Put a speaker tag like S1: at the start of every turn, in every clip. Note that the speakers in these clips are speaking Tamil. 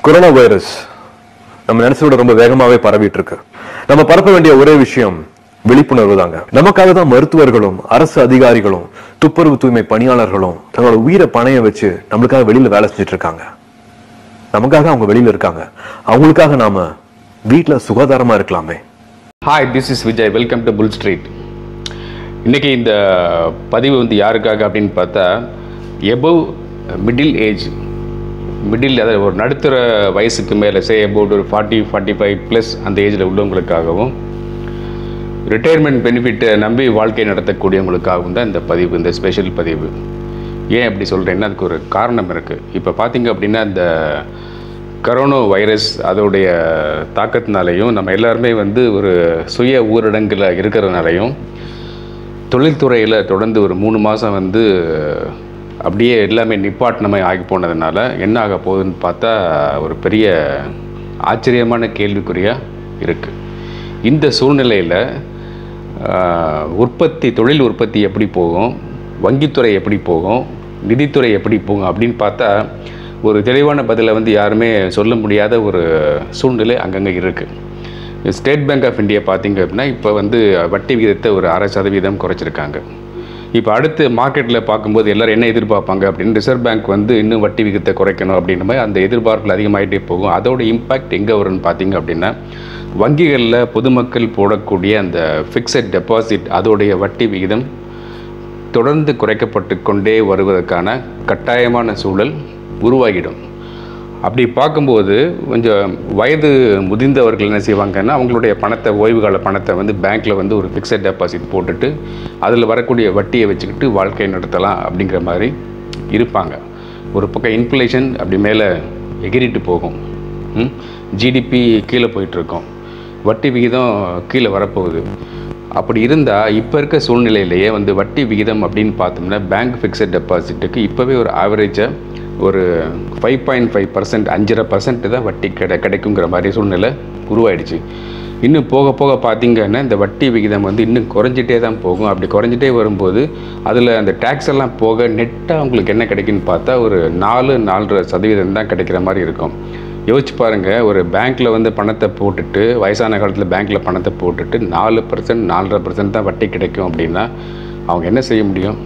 S1: கொரோனா வைரஸ் நம்ம நினைச்சத விட ரொம்ப வேகமாவே பரவிட்டு இருக்கு நம்ம பரப்ப வேண்டிய ஒரே விஷயம் விழிப்புணர்வு தாங்க நமக்காக தான் மருத்துவர்களும் அரசு அதிகாரிகளும் துப்புரவு தூய்மை பணியாளர்களும் தங்களோட உயிரை பணைய வச்சு நம்மளுக்காக வெளியில வேலை செஞ்சுட்டு இருக்காங்க நமக்காக அவங்க வெளியில இருக்காங்க அவங்களுக்காக நாம வீட்ல சுகாதாரமா இருக்கலாமே
S2: hi this is Vijay welcome to full street இன்றைக்கி இந்த பதிவு வந்து யாருக்காக அப்படின்னு பார்த்தா எபவ் மிடில் ஏஜ் மிடில் அதாவது ஒரு நடுத்தர வயசுக்கு மேலே சே அபவுட் ஒரு ஃபார்ட்டி ஃபார்ட்டி ஃபைவ் ப்ளஸ் அந்த ஏஜில் உள்ளவங்களுக்காகவும் ரிட்டையர்மெண்ட் பெனிஃபிட்டை நம்பி வாழ்க்கை நடத்தக்கூடியவங்களுக்காகவும் தான் இந்த பதிவு இந்த ஸ்பெஷல் பதிவு ஏன் அப்படி சொல்கிறேன்னா அதுக்கு ஒரு காரணம் இருக்குது இப்போ பார்த்தீங்க அப்படின்னா இந்த கரோனா வைரஸ் அதோடைய தாக்கத்தினாலையும் நம்ம எல்லாருமே வந்து ஒரு சுய ஊரடங்கில் இருக்கிறதுனாலையும் தொழில்துறையில் தொடர்ந்து ஒரு மூணு மாதம் வந்து அப்படியே எல்லாமே நிப்பாட்டினமே ஆகி போனதுனால என்ன ஆக போகுதுன்னு பார்த்தா ஒரு பெரிய ஆச்சரியமான கேள்விக்குறியாக இருக்குது இந்த சூழ்நிலையில் உற்பத்தி தொழில் உற்பத்தி எப்படி போகும் வங்கித்துறை எப்படி போகும் நிதித்துறை எப்படி போகும் அப்படின்னு பார்த்தா ஒரு தெளிவான பதிலை வந்து யாருமே சொல்ல முடியாத ஒரு சூழ்நிலை அங்கங்கே இருக்குது ஸ்டேட் பேங்க் ஆஃப் இந்தியா பார்த்தீங்க அப்படின்னா இப்போ வந்து வட்டி விகிதத்தை ஒரு அரை சதவீதம் குறைச்சிருக்காங்க இப்போ அடுத்து மார்க்கெட்டில் பார்க்கும்போது எல்லோரும் என்ன எதிர்பார்ப்பாங்க அப்படின்னு ரிசர்வ் பேங்க் வந்து இன்னும் வட்டி விகிதத்தை குறைக்கணும் அப்படின்ற மாதிரி அந்த எதிர்பார்ப்புகள் அதிகமாகிட்டே போகும் அதோட இம்பேக்ட் எங்கே வரும்னு பார்த்தீங்க அப்படின்னா வங்கிகளில் பொதுமக்கள் போடக்கூடிய அந்த ஃபிக்ஸட் டெபாசிட் அதோடைய வட்டி விகிதம் தொடர்ந்து குறைக்கப்பட்டு கொண்டே வருவதற்கான கட்டாயமான சூழல் உருவாகிடும் அப்படி பார்க்கும்போது கொஞ்சம் வயது முதிர்ந்தவர்கள் என்ன செய்வாங்கன்னா அவங்களுடைய பணத்தை ஓய்வு கால பணத்தை வந்து பேங்க்கில் வந்து ஒரு ஃபிக்ஸட் டெபாசிட் போட்டுட்டு அதில் வரக்கூடிய வட்டியை வச்சுக்கிட்டு வாழ்க்கை நடத்தலாம் அப்படிங்கிற மாதிரி இருப்பாங்க ஒரு பக்கம் இன்ஃப்ளேஷன் அப்படி மேலே எகிரிட்டு போகும் ஜிடிபி கீழே போயிட்டுருக்கோம் வட்டி விகிதம் கீழே வரப்போகுது அப்படி இருந்தால் இப்போ இருக்க சூழ்நிலையிலேயே வந்து வட்டி விகிதம் அப்படின்னு பார்த்தோம்னா பேங்க் ஃபிக்ஸட் டெபாசிட்டுக்கு இப்போவே ஒரு ஆவரேஜாக ஒரு ஃபைவ் பாயிண்ட் ஃபைவ் பர்சன்ட் அஞ்சரை பர்சன்ட் தான் வட்டி கிடை கிடைக்குங்கிற மாதிரி சூழ்நிலை உருவாயிடுச்சு இன்னும் போக போக பார்த்தீங்கன்னா இந்த வட்டி விகிதம் வந்து இன்னும் குறைஞ்சிட்டே தான் போகும் அப்படி குறைஞ்சிட்டே வரும்போது அதில் அந்த டேக்ஸ் எல்லாம் போக நெட்டாக உங்களுக்கு என்ன கிடைக்குன்னு பார்த்தா ஒரு நாலு நாலரை சதவீதம் தான் கிடைக்கிற மாதிரி இருக்கும் யோசிச்சு பாருங்கள் ஒரு பேங்க்கில் வந்து பணத்தை போட்டுட்டு வயசான காலத்தில் பேங்க்கில் பணத்தை போட்டுட்டு நாலு பர்சன்ட் நாலரை பர்சன்ட் தான் வட்டி கிடைக்கும் அப்படின்னா அவங்க என்ன செய்ய முடியும்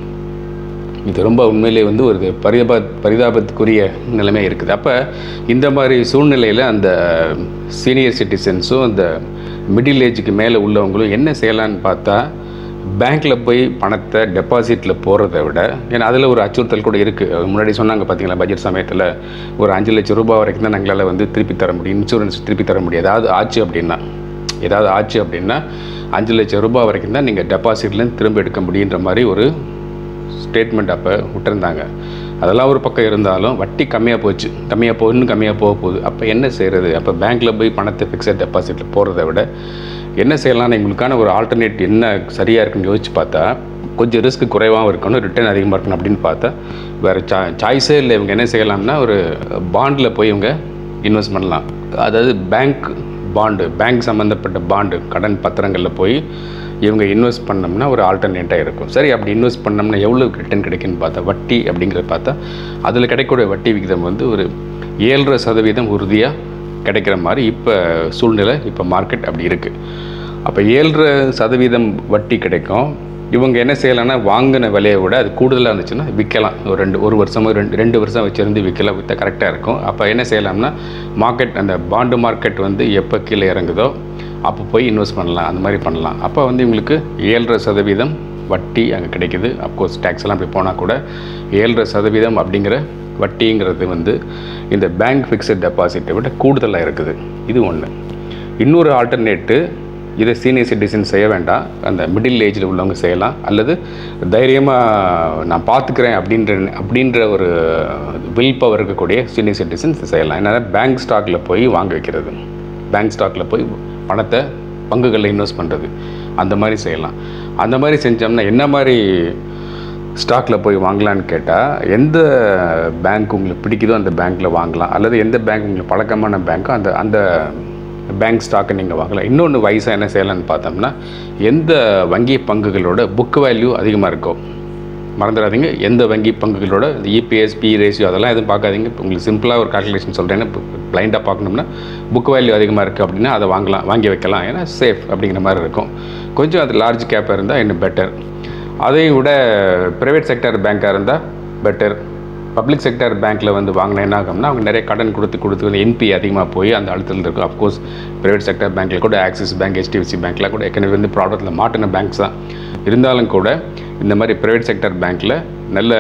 S2: இது ரொம்ப உண்மையிலே வந்து ஒரு பரிதாப பரிதாபத்துக்குரிய நிலைமை இருக்குது அப்போ இந்த மாதிரி சூழ்நிலையில் அந்த சீனியர் சிட்டிசன்ஸும் அந்த மிடில் ஏஜுக்கு மேலே உள்ளவங்களும் என்ன செய்யலான்னு பார்த்தா பேங்க்கில் போய் பணத்தை டெபாசிட்டில் போகிறத விட ஏன்னா அதில் ஒரு அச்சுறுத்தல் கூட இருக்குது முன்னாடி சொன்னாங்க பார்த்தீங்களா பட்ஜெட் சமயத்தில் ஒரு அஞ்சு லட்சம் ரூபாய் வரைக்கும் தான் எங்களால் வந்து திருப்பி தர முடியும் இன்சூரன்ஸ் திருப்பி தர முடியும் ஏதாவது ஆச்சு அப்படின்னா ஏதாவது ஆச்சு அப்படின்னா அஞ்சு லட்சம் ரூபாய் வரைக்கும் தான் நீங்கள் டெபாசிட்லேருந்து திரும்ப எடுக்க முடியுன்ற மாதிரி ஒரு ஸ்டேட்மெண்ட் அப்போ விட்டுருந்தாங்க அதெல்லாம் ஒரு பக்கம் இருந்தாலும் வட்டி கம்மியாக போச்சு கம்மியாக போ இன்னும் கம்மியாக போக போகுது அப்போ என்ன செய்கிறது அப்போ பேங்க்கில் போய் பணத்தை ஃபிக்ஸட் டெபாசிட்டில் போகிறத விட என்ன செய்யலாம்னு எங்களுக்கான ஒரு ஆல்டர்னேட் என்ன சரியாக இருக்குன்னு யோசிச்சு பார்த்தா கொஞ்சம் ரிஸ்க் குறைவாகவும் இருக்கணும் ரிட்டர்ன் அதிகமாக இருக்கணும் அப்படின்னு பார்த்தா வேறு சா சாய்ஸே இல்லை இவங்க என்ன செய்யலாம்னா ஒரு பாண்டில் போய் இவங்க இன்வெஸ்ட் பண்ணலாம் அதாவது பேங்க் பாண்டு பேங்க் சம்மந்தப்பட்ட பாண்டு கடன் பத்திரங்களில் போய் இவங்க இன்வெஸ்ட் பண்ணோம்னா ஒரு ஆல்டர்னேட்டாக இருக்கும் சரி அப்படி இன்வெஸ்ட் பண்ணோம்னா எவ்வளோ ரிட்டர்ன் கிடைக்குன்னு பார்த்தா வட்டி அப்படிங்கிறத பார்த்தா அதில் கிடைக்கக்கூடிய வட்டி விகிதம் வந்து ஒரு ஏழரை சதவீதம் உறுதியாக கிடைக்கிற மாதிரி இப்போ சூழ்நிலை இப்போ மார்க்கெட் அப்படி இருக்குது அப்போ ஏழரை சதவீதம் வட்டி கிடைக்கும் இவங்க என்ன செய்யலாம்னா வாங்கின விலையை விட அது கூடுதலாக இருந்துச்சுன்னா விற்கலாம் ஒரு ரெண்டு ஒரு வருஷமோ ரெண்டு ரெண்டு வருஷம் வச்சுருந்து விற்கலாம் விற்ற கரெக்டாக இருக்கும் அப்போ என்ன செய்யலாம்னா மார்க்கெட் அந்த பாண்டு மார்க்கெட் வந்து எப்போ கீழே இறங்குதோ அப்போ போய் இன்வெஸ்ட் பண்ணலாம் அந்த மாதிரி பண்ணலாம் அப்போ வந்து இவங்களுக்கு ஏழரை சதவீதம் வட்டி அங்கே கிடைக்குது அப்கோர்ஸ் டேக்ஸ் எல்லாம் அப்படி போனால் கூட ஏழரை சதவீதம் அப்படிங்கிற வட்டிங்கிறது வந்து இந்த பேங்க் ஃபிக்ஸட் டெபாசிட்டை விட கூடுதலாக இருக்குது இது ஒன்று இன்னொரு ஆல்டர்னேட்டு இதை சீனியர் சிட்டிசன் செய்ய வேண்டாம் அந்த மிடில் ஏஜில் உள்ளவங்க செய்யலாம் அல்லது தைரியமாக நான் பார்த்துக்கிறேன் அப்படின்ற அப்படின்ற ஒரு வில் பவர் இருக்கக்கூடிய சீனியர் சிட்டிசன்ஸ் செய்யலாம் ஏன்னா பேங்க் ஸ்டாக்கில் போய் வாங்க வைக்கிறது பேங்க் ஸ்டாக்கில் போய் பணத்தை பங்குகளில் இன்வெஸ்ட் பண்ணுறது அந்த மாதிரி செய்யலாம் அந்த மாதிரி செஞ்சோம்னா என்ன மாதிரி ஸ்டாக்கில் போய் வாங்கலான்னு கேட்டால் எந்த பேங்க் உங்களுக்கு பிடிக்குதோ அந்த பேங்க்கில் வாங்கலாம் அல்லது எந்த பேங்க் உங்களுக்கு பழக்கமான பேங்க்கோ அந்த அந்த பேங்க் ஸ்டாக்கை நீங்கள் வாங்கலாம் இன்னொன்று வயசாக என்ன செய்யலாம்னு பார்த்தோம்னா எந்த வங்கி பங்குகளோட புக் வேல்யூ அதிகமாக இருக்கோ மறந்துடாதீங்க எந்த வங்கி பங்குகளோட இந்த இபிஎஸ் பி ரேஷியோ அதெல்லாம் எதுவும் பார்க்காதீங்க இப்போ உங்களுக்கு சிம்பிளாக ஒரு கால்குலேஷன் சொல்கிறேன்னா பிளைண்டாக பார்க்கணும்னா புக் வேல்யூ அதிகமாக இருக்குது அப்படின்னா அதை வாங்கலாம் வாங்கி வைக்கலாம் ஏன்னா சேஃப் அப்படிங்கிற மாதிரி இருக்கும் கொஞ்சம் அது லார்ஜ் கேப்பாக இருந்தால் இன்னும் பெட்டர் அதையும் விட ப்ரைவேட் செக்டர் பேங்க்காக இருந்தால் பெட்டர் பப்ளிக் செக்டர் பேங்க்கில் வந்து வாங்கினா என்ன ஆகும்னா அவங்க நிறைய கடன் கொடுத்து கொடுத்து வந்து என்பி அதிகமாக போய் அந்த அழுத்தத்தில் இருக்கும் அஃப்கோர்ஸ் ப்ரைவேட் செக்டர் பேங்க்கில் கூட ஆக்சிஸ் பேங்க் ஹெச்டிஎஃப்சி பேங்க்கில் கூட ஏற்கனவே வந்து ப்ராடக்ட்டில் மாட்டின பேங்க்ஸ் தான் இருந்தாலும் கூட இந்த மாதிரி ப்ரைவேட் செக்டர் பேங்க்கில் நல்ல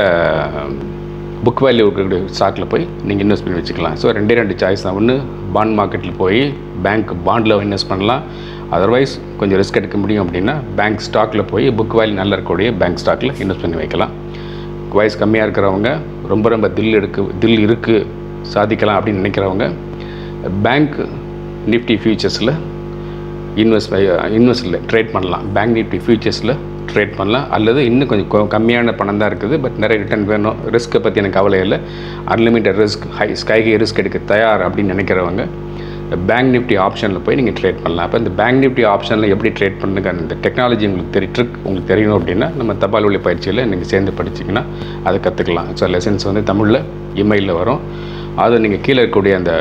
S2: புக் வேல்யூ இருக்கக்கூடிய ஸ்டாக்கில் போய் நீங்கள் இன்வெஸ்ட் பண்ணி வச்சுக்கலாம் ஸோ ரெண்டே ரெண்டு சாய்ஸ் தான் ஒன்று பாண்ட் மார்க்கெட்டில் போய் பேங்க் பாண்டில் இன்வெஸ்ட் பண்ணலாம் அதர்வைஸ் கொஞ்சம் ரிஸ்க் எடுக்க முடியும் அப்படின்னா பேங்க் ஸ்டாக்கில் போய் புக் வேல்யூ நல்லா இருக்கக்கூடிய பேங்க் ஸ்டாக்கில் இன்வெஸ்ட் பண்ணி வைக்கலாம் வயசு கம்மியாக இருக்கிறவங்க ரொம்ப ரொம்ப தில் எடுக்கு தில் இருக்குது சாதிக்கலாம் அப்படின்னு நினைக்கிறவங்க பேங்க் நிஃப்டி ஃபியூச்சர்ஸில் இன்வெஸ்ட் இன்வெஸ்டில் ட்ரேட் பண்ணலாம் பேங்க் நிஃப்டி ஃபியூச்சர்ஸில் ட்ரேட் பண்ணலாம் அல்லது இன்னும் கொஞ்சம் கொ- கம்மியான பணம் தான் இருக்குது பட் நிறைய ரிட்டர்ன் வேணும் ரிஸ்க்கை பற்றி எனக்கு கவலை இல்லை unlimited risk high sky high risk எடுக்க தயார் அப்படின்னு நினைக்கிறவங்க பேங்க் நிஃப்டி ஆப்ஷனில் போய் நீங்கள் ட்ரேட் பண்ணலாம் அப்போ இந்த பேங்க் நிஃப்டி ஆப்ஷனில் எப்படி ட்ரேட் பண்ணுங்க அந்த டெக்னாலஜி உங்களுக்கு தெரி ட்ரிக் உங்களுக்கு தெரியணும் அப்படின்னா நம்ம தபால் வழி பயிற்சியில் நீங்கள் சேர்ந்து படிச்சிங்கன்னா அதை கற்றுக்கலாம் ஸோ லெசன்ஸ் வந்து தமிழில் இமெயிலில் வரும் அதை நீங்கள் கீழே இருக்கக்கூடிய அந்த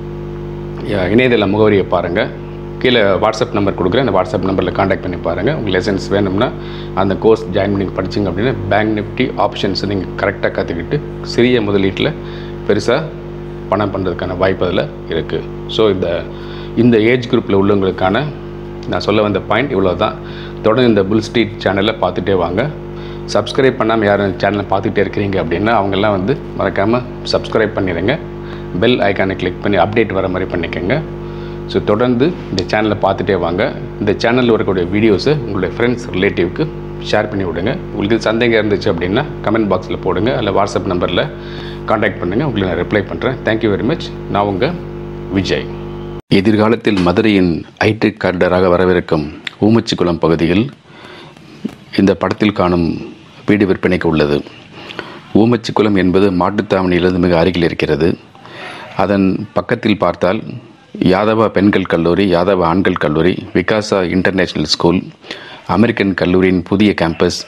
S2: அஹ், இணையதள முகவரியை பாருங்கள் கீழே வாட்ஸ்அப் நம்பர் கொடுக்குறேன் அந்த வாட்ஸ்அப் நம்பரில் காண்டாக்ட் பண்ணி பாருங்கள் உங்கள் லெசன்ஸ் வேணும்னா அந்த கோர்ஸ் ஜாயின் பண்ணி படிச்சிங்க அப்படின்னா பேங்க் நிஃப்டி ஆப்ஷன்ஸ் நீங்கள் கரெக்டாக கற்றுக்கிட்டு சிறிய முதலீட்டில் பெருசாக பணம் பண்ணுறதுக்கான வாய்ப்பு அதில் இருக்குது ஸோ இந்த இந்த ஏஜ் குரூப்பில் உள்ளவங்களுக்கான நான் சொல்ல வந்த பாயிண்ட் இவ்வளோ தான் தொடர்ந்து இந்த புல் ஸ்ட்ரீட் சேனலை பார்த்துட்டே வாங்க சப்ஸ்கிரைப் பண்ணாமல் யாரும் சேனலை பார்த்துட்டே இருக்கிறீங்க அப்படின்னா அவங்கெல்லாம் வந்து மறக்காமல் சப்ஸ்கிரைப் பண்ணிடுங்க பெல் ஐக்கானை கிளிக் பண்ணி அப்டேட் வர மாதிரி பண்ணிக்கோங்க ஸோ தொடர்ந்து இந்த சேனலை பார்த்துட்டே வாங்க இந்த சேனலில் வரக்கூடிய வீடியோஸை உங்களுடைய ஃப்ரெண்ட்ஸ் ரிலேட்டிவ்க்கு ஷேர் பண்ணி விடுங்க உங்களுக்கு சந்தேகம் இருந்துச்சு அப்படின்னா கமெண்ட் பாக்ஸில் போடுங்க அல்ல வாட்ஸ்அப் நம்பரில் காண்டாக்ட் பண்ணுங்கள் உங்களுக்கு நான் ரிப்ளை பண்ணுறேன் தேங்க்யூ வெரி மச் நான் உங்கள் விஜய் எதிர்காலத்தில் மதுரையின் ஐடி கார்டராக வரவிருக்கும் ஊமச்சிக்குளம் பகுதியில் இந்த படத்தில் காணும் வீடு விற்பனைக்கு உள்ளது ஊமச்சிக்குளம் என்பது மாட்டுத்தாவணியிலிருந்து மிக அருகில் இருக்கிறது அதன் பக்கத்தில் பார்த்தால் யாதவா பெண்கள் கல்லூரி யாதவா ஆண்கள் கல்லூரி விகாசா இன்டர்நேஷனல் ஸ்கூல் அமெரிக்கன் கல்லூரியின் புதிய கேம்பஸ்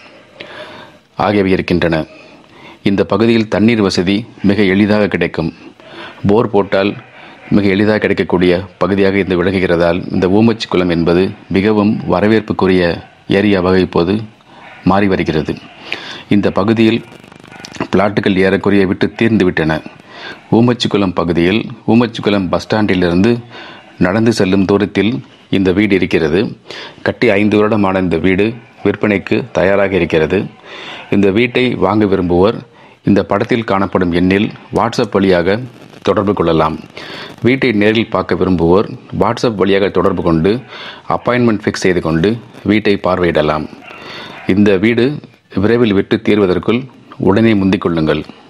S2: ஆகியவை இருக்கின்றன இந்த பகுதியில் தண்ணீர் வசதி மிக எளிதாக கிடைக்கும் போர் போட்டால் மிக எளிதாக கிடைக்கக்கூடிய பகுதியாக இது விளங்குகிறதால் இந்த ஊமச்சி குளம் என்பது மிகவும் வரவேற்புக்குரிய ஏரியாவாக இப்போது மாறி வருகிறது இந்த பகுதியில் பிளாட்டுகள் ஏறக்குறைய விட்டு தீர்ந்து விட்டன ஊமச்சிக்குளம் பகுதியில் ஊமச்சிக்குளம் பஸ் ஸ்டாண்டிலிருந்து நடந்து செல்லும் தூரத்தில் இந்த வீடு இருக்கிறது கட்டி ஐந்து வருடமான இந்த வீடு விற்பனைக்கு தயாராக இருக்கிறது இந்த வீட்டை வாங்க விரும்புவோர் இந்த படத்தில் காணப்படும் எண்ணில் வாட்ஸ்அப் வழியாக தொடர்பு கொள்ளலாம் வீட்டை நேரில் பார்க்க விரும்புவோர் வாட்ஸ்அப் வழியாக தொடர்பு கொண்டு அப்பாயின்மெண்ட் ஃபிக்ஸ் செய்து கொண்டு வீட்டை பார்வையிடலாம் இந்த வீடு விரைவில் விட்டு தீர்வதற்குள் உடனே முந்திக் கொள்ளுங்கள்